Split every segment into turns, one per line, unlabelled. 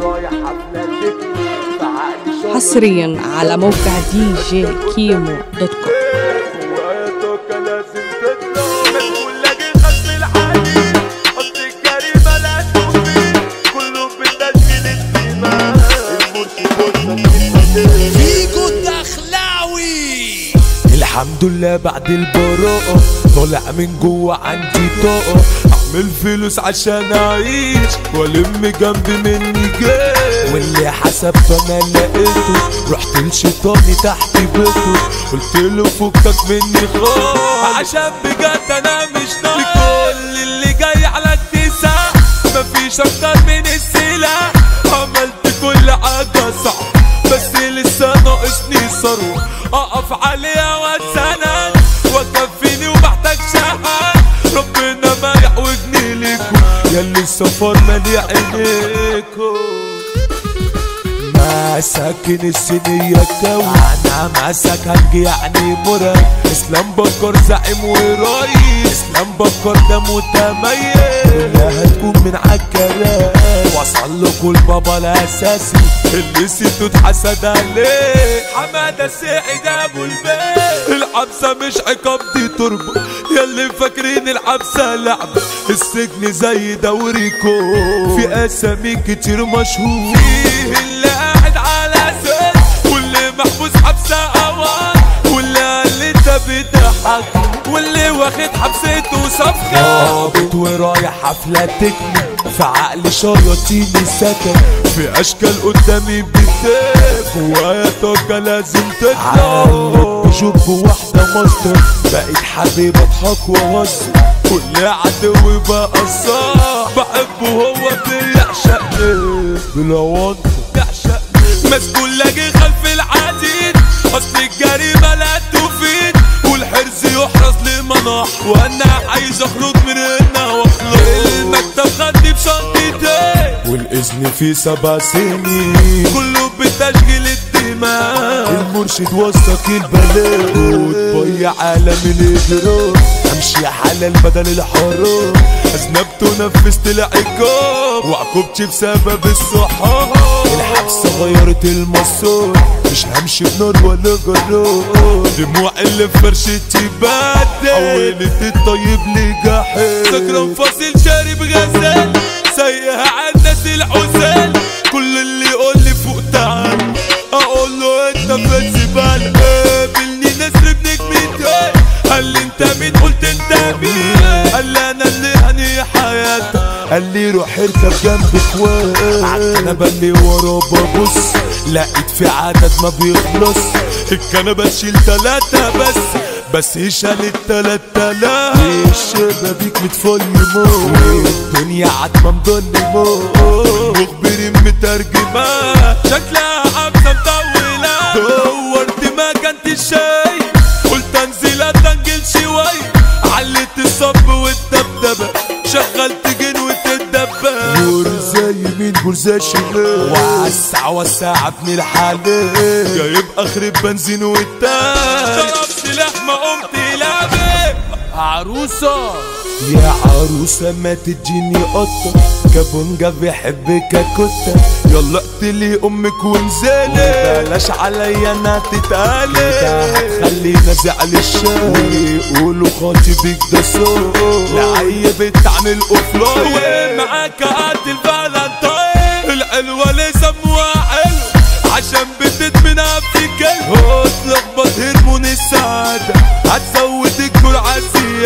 ورايح حفلة تكني بعقلي شغل
حصريا على موقع دي جي كيمو دوت كوم
وقتك لازم تطلع مسؤول لاجي خصم العالي اصل الجريمة لا توفي كله بتسجيل الدماء المرشد والتسجيل
فيجو الدخلاوي
الحمد لله بعد البراءة طالع من جوه عندي طاقة اعمل فلوس عشان اعيش والم جنب مني جاي واللي حسبت انا لقيته رحت لشيطاني تحت بيته قلت له فكك مني خالص عشان بجد انا مش ناقص لكل اللي جاي على اتساع مفيش اكتر من السلاح عملت كل حاجة صح بس لسه ناقصني ثروة اقف عليها واتسند وكفيني ومحتاج شهاد ربنا ما يعوجني ليكم ياللي السفر مالي عينيكم مساكن السنية كوي انا مساك هنجي يعني مرة اسلام بكر زعيم ورئيس اسلام بكر ده متميز كلها هتكون من عالكلام وصل لكم البابا الاساسي اللي سيتو اتحسد عليه حمادة السعيد ابو البيت الحبسة مش عقاب دي تربة ياللي فاكرين الحبسة لعبة السجن زي دوريكو في اسامي كتير مشهور فيه اللي قاعد على سن واللي محبوس حبسة اوان واللي قال لي انت بتضحك واللي واخد حبسته صفقة رابط ورايح حفلة تكني في عقل شياطيني سكن في اشكال قدامي بتاك جوايا طاقة لازم تطلع بشوف واحدة ماستر بقيت حبيب اضحك واهزر كل عدو بقى صح بحبه هو بيعشقني بلوان بيعشقني مسكون لاجي خلف العديد اصل الجريمة لا تفيد والحرز يحرز لمناح وانا عايز اخرج من هنا واخلص المكتب خدي بشنطتي والاذن في سبع سنين كله بتشغيل الدماء المرشد وثق البلاغ وتضيع عالم الاجرام امشي حلال بدل الحرام اذنبت ونفذت العقاب وعقوبتي بسبب الصحاب الحبسه غيرت المسار مش همشي بنار ولا جرار دموع اللي في فرشتي بدل حولت الطيب لجحيم سكران فاصل شارب غزال سايقها على الناس العزال كل اللي يقول لي فوق تعال اقول له انت في الزبالة قابلني نسر ابنك ميتين قال لي انت مين قلت انت مين قال لي انا اللي هني حياتك قال لي روح اركب جنب اخوات انا بلي ورا ببص لقيت في عدد ما بيخلص الكنبة تشيل تلاتة بس بس هي شالت تلات تلاف الشبابيك متفيمو الدنيا عتمة مضلمة مخبرين مترجمة شكلها حبسة مطولة دورت ما كنت شايف قلت انزل اتنجل شوية علت الصب والدبدبة شغلت جن وتدبة نور زي مين برزة شمال وسع وسع ابن الحلال جايب اخر بنزين والتاني ضرب سلاح ما قمت لابي عروسة يا عروسة ما تجيني قطة كابونجا بيحبك كتة يلا اقتلي امك وانزلي بلاش عليا انا تتقالي هتخلينا زعل الشاي ويقولوا خاطبك ده صوت لعيب تعمل اوفلاين معاك قد الفالنتاين الحلوة اللي سموها حلو عشان بتدمنها في كلب هتلخبط هرمون السعادة هتزودك جرعة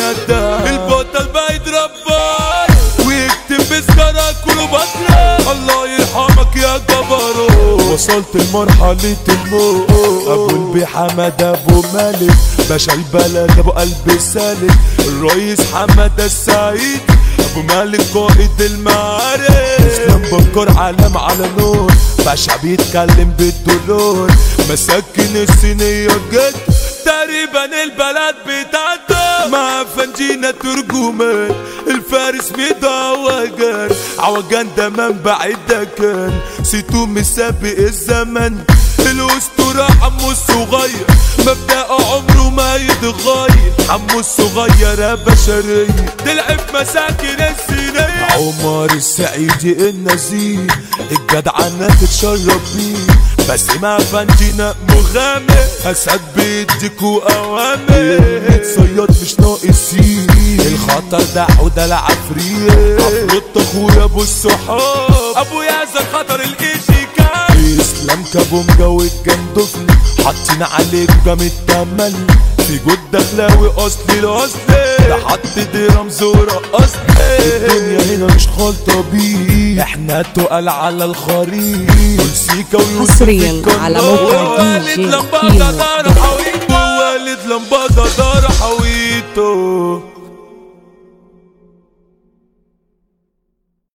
زيادة البطل بقى يضربك ويكتب بسكرك كله بطلة الله يرحمك يا جبروت وصلت لمرحلة الموت ابو البي حمد ابو مالك باشا البلد ابو قلب سالك الرئيس حمد السعيد ابو مالك قائد المعارك اسلام بكر علم على نور باشا بيتكلم بالدولار مساكن الصينية جد تقريبا البلد بتاعته مع فنجينا ترجمان الفارس مدوجان عوجان ده منبع الدكان سيتو مسابق الزمن الاسطورة عمو الصغير مبدأ عمره ما يتغير عمو الصغير بشرية تلعب مساكن السنين عمر السعيدي النزيه الجدعنة تتشرب بيه بس ما فانتنا مغامر اسد بيديكوا اوامر صياد مش ناقصين الخطر ده حوده العفريت عفروت اخويا ابو الصحاب ابو ياسر خطر الايجي كان اسلام كابونجا والجندفن حاطين عليك جام التمل في جود دخلاوي اصلي الاصل ده حط دي رمز ورقص الدنيا هنا مش خالطه بيه احنا تقال على الخريطة دول سيكا ويوسف
حصرياً
الكنار.
على موقع
والد
DJ
لمبادة
كيمو
دار حويط والد لمبادة دار